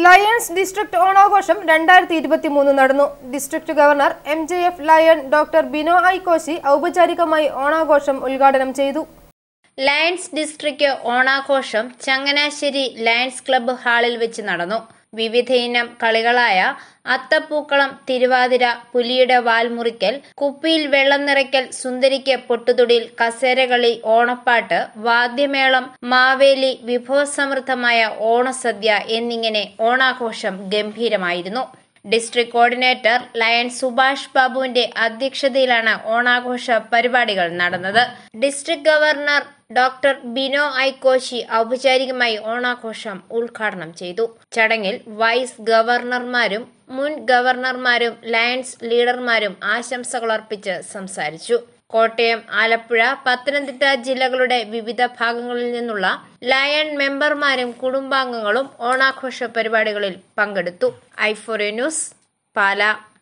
lions district ഓണാഘോഷം രണ്ടായിരത്തി ഇരുപത്തി മൂന്ന് നടന്നു district governor M J F Lion doctor Bino I Koshy ഔപചാരികമായി ഓണാഘോഷം ഉദ്ഘാടനം ചെയ്തു ലയൺസ് ഡിസ്ട്രിക്ട് ഓണാഘോഷം ചങ്ങനാശ്ശേരി ലയൺസ് ക്ലബ്ബ് ഹാളിൽ വെച്ച് നടന്നു വിവിധയിനം കളികളായ അത്തപ്പൂക്കളം തിരുവാതിര പുലിയുടെ വാൽമുറിക്കൽ കുപ്പിയിൽ വെള്ളം നിറയ്ക്കൽ സുന്ദരിക്ക് പൊട്ടുതൊടിൽ കസേരകളി ഓണപ്പാട്ട് വാദ്യമേളം മാവേലി വിഭവസമൃദ്ധമായ ഓണസദ്യ എന്നിങ്ങനെ ഓണാഘോഷം ഗംഭീരമായിരുന്നു ഡിസ്ട്രിക്ട് കോർഡിനേറ്റർ ലയൺ സുഭാഷ് ബാബുവിന്റെ അധ്യക്ഷതയിലാണ് ഓണാഘോഷ പരിപാടികൾ നടന്നത് district governor doctor Bino I Koshy ഔപചാരികമായി ഓണാഘോഷം ഉദ്ഘാടനം ചെയ്തു ചടങ്ങിൽ വൈസ് ഗവർണർമാരും മുൻ ഗവർണർമാരും ലയൺസ് ലീഡർമാരും ആശംസകൾ അർപ്പിച്ച് സംസാരിച്ചു കോട്ടയം ആലപ്പുഴ പത്തനംതിട്ട ജില്ലകളുടെ വിവിധ ഭാഗങ്ങളിൽ നിന്നുള്ള ലയൺ മെമ്പർമാരും കുടുംബാംഗങ്ങളും ഓണാഘോഷ പരിപാടികളിൽ പങ്കെടുത്തു ഐഫോറിയ ന്യൂസ് പാല